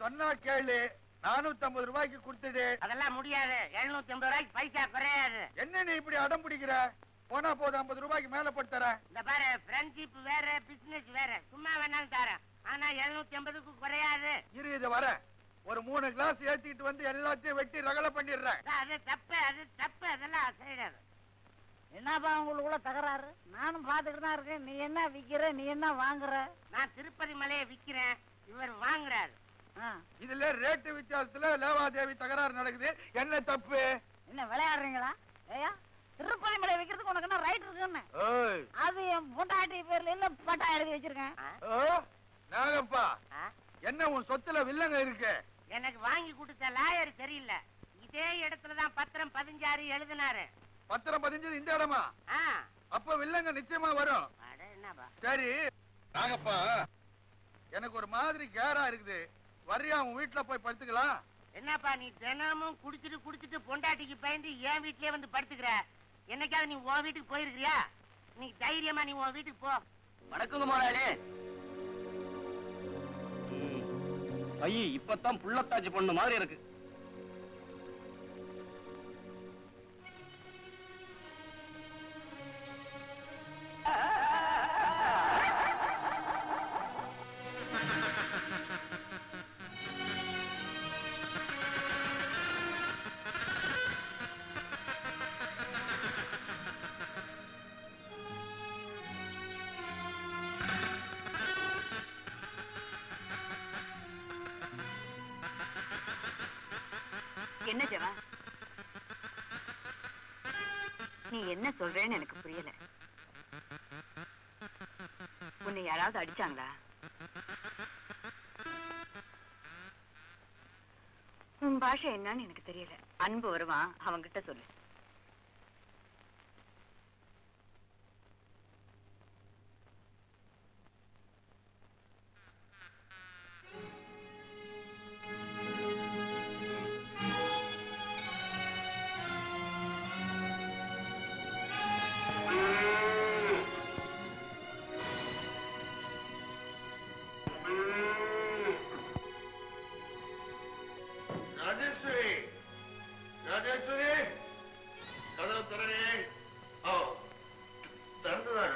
சொன்னா கேளு நானூத்தி ஐம்பது ரூபாய்க்கு கொடுத்துடு அதெல்லாம் முடியாது எழுநூத்தி ஐம்பது ரூபாய்க்கு பைசா குறையாது என்ன நீ இப்படி அடம் பிடிக்கிற போனா போது ஐம்பது ரூபாய்க்கு மேல போட்டு தரேன் இந்த பாரு ஃப்ரெண்ட்ஷிப் வேற பிசினஸ் வேற சும்மா வேணாலும் தரேன் ஆனா எழுநூத்தி ஐம்பதுக்கு குறையாது இரு இது வர ஒரு மூணு கிளாஸ் ஏத்திட்டு வந்து எல்லாத்தையும் வெட்டி ரகலை பண்ணிடுறேன் அதான் அது தப்பு அது தப்பு அதெல்லாம் செய்யறது என்னப்பா உங்களுக்குள்ள தகராறு நானும் பாத்துக்கிட்டு தான் இருக்கேன் நீ என்ன விக்கிற நீ என்ன வாங்குற நான் திருப்பதி மலையை விக்கிறேன் இவர் வாங்குறாரு ஆ, இதுல ரேட்டு வித்தியாசத்துல லேவாதேவி தகராறு நடக்குது என்ன தப்பு என்ன விளையாடுறீங்களா ஏயா திருப்பதி மலை விக்கிறதுக்கு உனக்கு என்ன ரைட் இருக்குன்னு ஏய், அது என் பொண்டாட்டி பேர்ல இல்ல பட்டா எழுதி வச்சிருக்கேன் ஆ? ஓ, நாகப்பா ஆ? என்ன உன் சொத்துல வில்லங்க இருக்கு எனக்கு வாங்கி கொடுத்த லாயர் சரியில்லை இதே இடத்துல தான் பத்திரம் பதிஞ்சாறு எழுதினாரு பத்திரம் பதிஞ்சது இந்த இடமா ஆ அப்ப வில்லங்க நிச்சயமா வரும் அட என்னப்பா சரி நாகப்பா எனக்கு ஒரு மாதிரி கேரா இருக்குது வர்றியா உன் வீட்டுல போய் படுத்துக்கலாம் என்னப்பா நீ தினமும் குடிச்சிட்டு குடிச்சிட்டு பொண்டாட்டிக்கு பயந்து என் வீட்லயே வந்து படுத்துக்கிற என்னைக்காவது நீ உன் வீட்டுக்கு போயிருக்கிறியா நீ தைரியமா நீ உன் வீட்டுக்கு போ வணக்கங்க முதலாளி ஐய் இப்பதான் புள்ளத்தாச்சி பொண்ணு மாதிரி இருக்கு என்ன ஜவா நீ என்ன சொல்றேன்னு எனக்கு புரியல உன்னை யாராவது அடிச்சாங்களா உன் பாஷை என்னன்னு எனக்கு தெரியல அன்பு வருவான் அவன்கிட்ட சொல்லு ராஜேஸ்வரி ராஜேஸ்வரி கதவு திறனே ஓ திறந்துதான்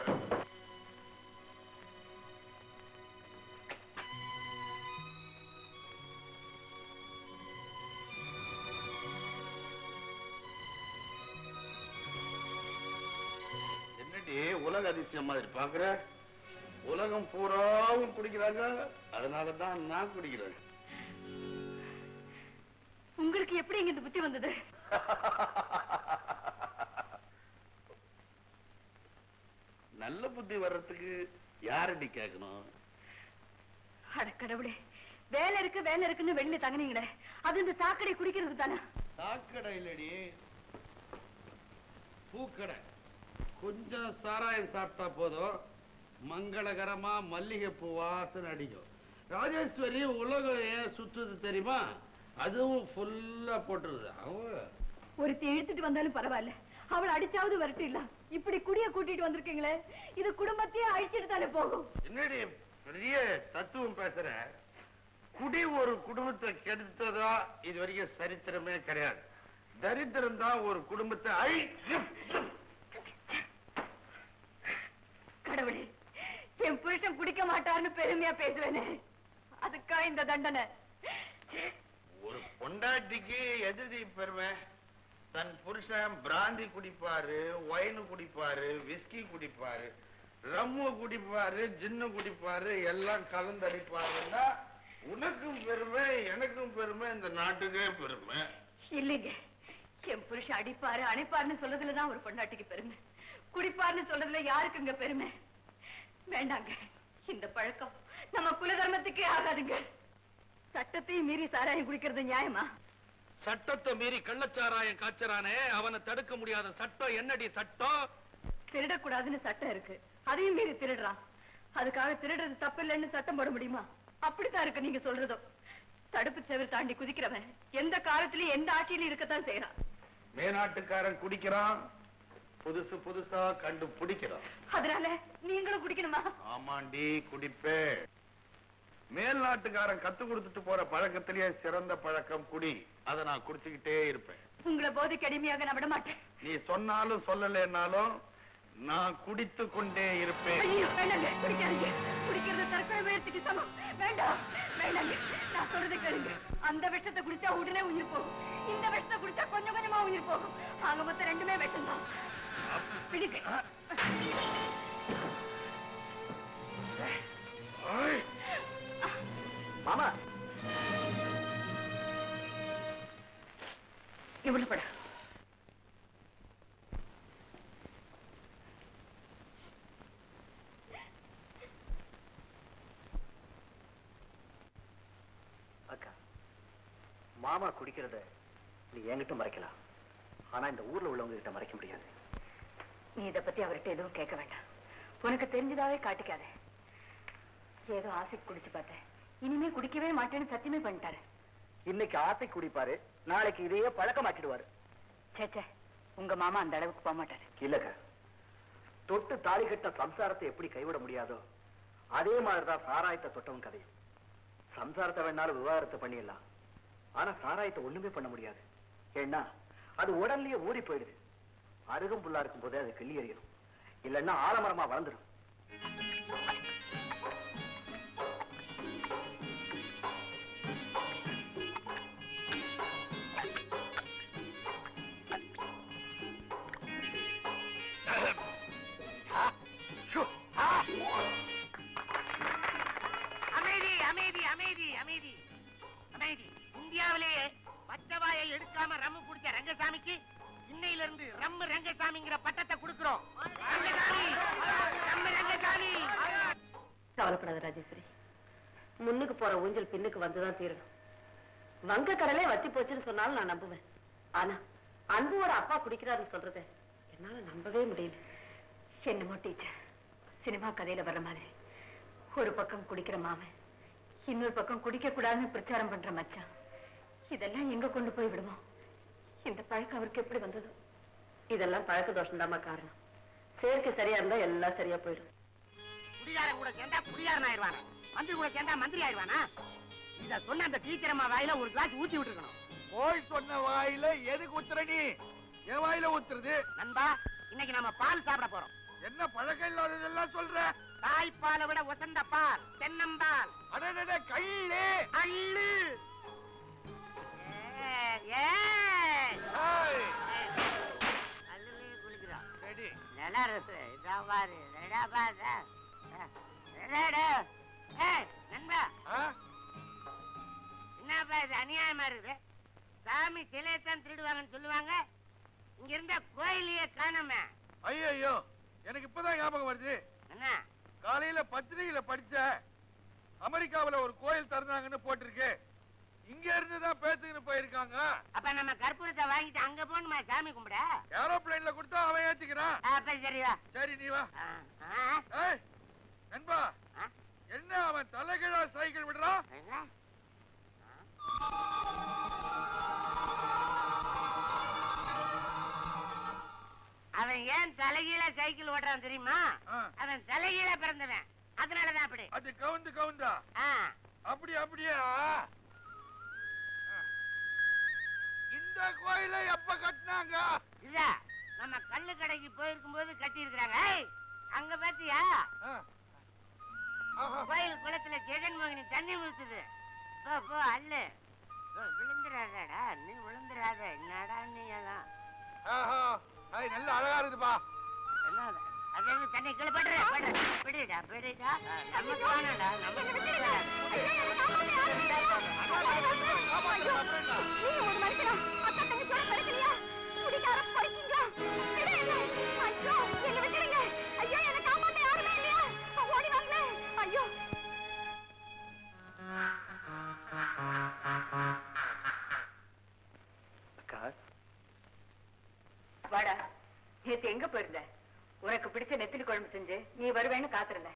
என்னடி உலக அதிசயம் மாதிரி பாக்குற உலகம் பூராவும் குடிக்கிறாங்க அதனாலதான் நான் குடிக்கிறேன் உங்களுக்கு எப்படி இங்க இந்த புத்தி வந்தது நல்ல புத்தி வர்றதுக்கு யாரடி கேட்கணும் அட கடவுளே வேலை இருக்கு வேலை இருக்குன்னு வெளியில தங்கினீங்களே அது இந்த சாக்கடை குடிக்கிறது தானே சாக்கடை இல்லடி பூக்கடை கொஞ்சம் சாராயம் சாப்பிட்டா போதும் மங்களகரமா மல்லிகை பூ வாசனை அடிக்கும் ராஜேஸ்வரி உலகம் ஏன் சுத்துது தெரியுமா அதுவும் ஃபுல்லா போட்டுருது அவ ஒருத்தி இழுத்துட்டு வந்தாலும் பரவாயில்ல அவளை அடிச்சாவது வரட்டிடலாம் இப்படி குடிய கூட்டிட்டு வந்திருக்கீங்களே இது குடும்பத்தையே அழிச்சிட்டு தானே போகும் என்னடி பெரிய தத்துவம் பேசுற குடி ஒரு குடும்பத்தை கெடுத்ததா இது வரைக்கும் சரித்திரமே கிடையாது தரித்திரம் தான் ஒரு குடும்பத்தை அழி கடவுளே என் புருஷன் குடிக்க மாட்டார்னு பெருமையா பேசுவேனே அதுக்கா இந்த தண்டனை ஒரு பொண்டாட்டிக்கு எதிரி பெருமை தன் புருஷன் பிராந்தி குடிப்பாரு ஒயின் குடிப்பாரு விஸ்கி குடிப்பாரு ரம்மு குடிப்பாரு ஜின்னு குடிப்பாரு எல்லாம் கலந்தடிப்பாருன்னா உனக்கும் பெருமை எனக்கும் பெருமை இந்த நாட்டுக்கே பெருமை இல்லைங்க என் புருஷன் அடிப்பாரு அணைப்பாருன்னு சொல்றதுலதான் ஒரு பொண்டாட்டிக்கு பெருமை குடிப்பாருன்னு சொல்றதுல யாருக்குங்க பெருமை வேண்டாங்க இந்த பழக்கம் நம்ம குலதர்மத்துக்கே ஆகாதுங்க சட்டத்தையும் மீறி சாராயம் குடிக்கிறது நியாயமா சட்டத்தை மீறி கள்ளச்சாராயம் காய்ச்சறானே அவனை தடுக்க முடியாத சட்டம் என்னடி சட்டம் திருடக்கூடாதுன்னு சட்டம் இருக்கு அதையும் மீறி திருடுறான் அதுக்காக திருடுறது தப்பு இல்லைன்னு சட்டம் போட முடியுமா அப்படித்தான் இருக்கு நீங்க சொல்றதும் தடுப்பு செவர் தாண்டி குதிக்கிறவன் எந்த காலத்திலயும் எந்த ஆட்சியிலும் இருக்கத்தான் செய்யறான் மேநாட்டுக்காரன் குடிக்கிறான் புதுசு புதுசா கண்டு பிடிக்கிறான் அதனால நீங்களும் குடிக்கணுமா ஆமாண்டி குடிப்பே மேல் நாட்டுக்காரன் கத்து கொடுத்துட்டு போற பழக்கத்திலேயே சிறந்த பழக்கம் குடி அதை நான் குடிச்சுக்கிட்டே இருப்பேன் உங்களை போதைக்கு அடிமையாக நான் விட மாட்டேன் நீ சொன்னாலும் சொல்லலைன்னாலும் நான் குடித்து கொண்டே இருப்பேன் ஐயோ வேண்டாங்க குடிக்காதீங்க குடிக்கிறது தற்கொலை முயற்சிக்கு சமம் வேண்டாம் வேண்டாங்க நான் சொல்றதை கேளுங்க அந்த விஷத்தை குடிச்சா உடனே உயிர் போகும் இந்த விஷத்தை குடிச்சா கொஞ்சம் கொஞ்சமா உயிர் போகும் ஆக மொத்தம் ரெண்டுமே விஷம் தான் பிடிக்க ஐய், மாமா இவ்வளவு பட அக்கா மாமா குடிக்கிறத நீ என்கிட்ட மறைக்கலாம் ஆனா இந்த ஊர்ல உள்ளவங்க கிட்ட மறைக்க முடியாது நீ இத பத்தி அவர்கிட்ட எதுவும் கேட்க வேண்டாம் உனக்கு தெரிஞ்சதாவே காட்டிக்காத ஏதோ ஆசை குடிச்சு பார்த்தேன் இனிமே குடிக்கவே மாட்டேன்னு சத்தியமே பண்ணிட்டாரு இன்னைக்கு ஆசை குடிப்பாரு நாளைக்கு இதையே பழக்கமாக்கிடுவாரு சேச்சே உங்க மாமா அந்த அளவுக்கு போக மாட்டாரு இல்லக்கா தொட்டு தாலி கட்ட சம்சாரத்தை எப்படி கைவிட முடியாதோ அதே மாதிரிதான் சாராயத்தை தொட்டவன் கதையும் சம்சாரத்தை வேணாலும் விவாகரத்தை பண்ணிடலாம் ஆனா சாராயத்தை ஒண்ணுமே பண்ண முடியாது ஏன்னா அது உடல்லயே ஊறி போயிடுது அருகும் புல்லா இருக்கும் போதே அது கிள்ளி எறியணும் இல்லைன்னா ஆலமரமா வளர்ந்துடும் அமைதி அமைதி அமைதி அமைதி அமைதி இந்தியாவிலேயே பச்சவாயை எடுக்காம ரம்மு குடிச்ச ரங்கசாமிக்கு இன்னையில இருந்து ரம்மு ரங்கசாமிங்கிற பட்டத்தை கொடுக்கிறோம் ரங்கசாமி ரம்மு ரங்கசாமி கவலைப்படாத ராஜேஸ்வரி முன்னுக்கு போற ஊஞ்சல் பின்னுக்கு வந்துதான் தீரணும் வங்க கடலே வத்தி போச்சுன்னு சொன்னாலும் நான் நம்புவேன் ஆனா அன்புவோட அப்பா குடிக்கிறாருன்னு சொல்றத என்னால நம்பவே முடியல என்னமோ டீச்சர் சினிமா கதையில வர்ற மாதிரி ஒரு பக்கம் குடிக்கிற மாமன் இன்னொரு பக்கம் குடிக்க கூடாதுன்னு பிரச்சாரம் பண்ற மச்சான் இதெல்லாம் எங்க கொண்டு போய் விடுவோம் இந்த பழக்கம் அவருக்கு எப்படி வந்ததோ இதெல்லாம் பழக்க தோஷம் காரணம் சேர்க்கை சரியா இருந்தா எல்லாம் சரியா போயிடும் குடிகாரன் கூட சேர்ந்தா குடிகாரன் ஆயிடுவானா மந்திரி கூட சேர்ந்தா மந்திரி ஆயிடுவானா இத சொன்ன அந்த டீச்சர் அம்மா வாயில ஒரு கிளாஸ் ஊத்தி விட்டுருக்கணும் போய் சொன்ன வாயில எதுக்கு ஊத்துற நீ என் வாயில ஊத்துறது நண்பா இன்னைக்கு நாம பால் சாப்பிட போறோம் என்ன பழக்கம் இல்லாததெல்லாம் சொல்ற தாய்ப்பாலை விட உசந்த பால் தென்னம்பால் அடடட கையிலே அள்ளு ஏய், ஏய். ஏய், அள்ளுலயே குளிக்கிறோம் ரெடி நல்லா இருக்கு இதான் பாரு ரெடா பாரு ரெடா ஏய் நண்பா ஆ? என்னப்பா இது அநியாயமா இருக்குது சாமி சிலையத்தான் திருடுவாங்கன்னு சொல்லுவாங்க இங்க இருந்த கோயிலையே காணோமே ஐயையோ எனக்கு இப்பதான் ஞாபகம் வருது என்ன காலையில பத்திரிகையில படிச்ச அமெரிக்காவுல ஒரு கோயில் திறந்தாங்கன்னு போட்டிருக்கு இங்க இருந்து தான் பேத்துக்கின்னு போயிருக்காங்க அப்ப நம்ம கற்பூரத்தை வாங்கிட்டு அங்க போகணுமா சாமி கும்பிட ஏரோப்ளேன்ல கொடுத்தா அவன் ஏத்திக்கிறான் அப்ப சரி வா சரி நீ வா ஆ, ஆ, ஏய் நண்பா ஆ, என்ன அவன் தலைகீழா சைக்கிள் விடுறான் என்ன? அவன் ஏன் தலைகீழ சைக்கிள் ஓட்டுறான் தெரியுமா ஆ. அவன் தலைகீழ பிறந்தவன் அதனாலதான் அப்படி அது கவுந்து கவுந்தா ஆ, அப்படி அப்படியா இந்த கோயிலை எப்ப கட்டினாங்க இதா நம்ம கல்லு கடைக்கு போயிருக்கும் போது கட்டி இருக்கிறாங்க அங்க பாத்தியா ஆ. ஆஹா. கோயில் குளத்துல ஜெகன்மோகினி தண்ணி ஊத்துது போ போ அல்லு போ, விழுந்துடாதடா நீ விழுந்துடாத என்னடா நீ எல்லாம் ஆஹா. ஐய், நல்ல அழகா இருக்குதுப்பா என்ன அது? அது என்ன தண்ணி கீழே படுற படுற பிடிடா பிடிடா நமக்கு வேணாடா நமக்கு வேணாடா. அக்கா வாடா நேத்து எங்க போயிருந்த உனக்கு பிடிச்ச நெத்திலி குழம்பு செஞ்சு நீ வருவேன்னு காத்திருந்த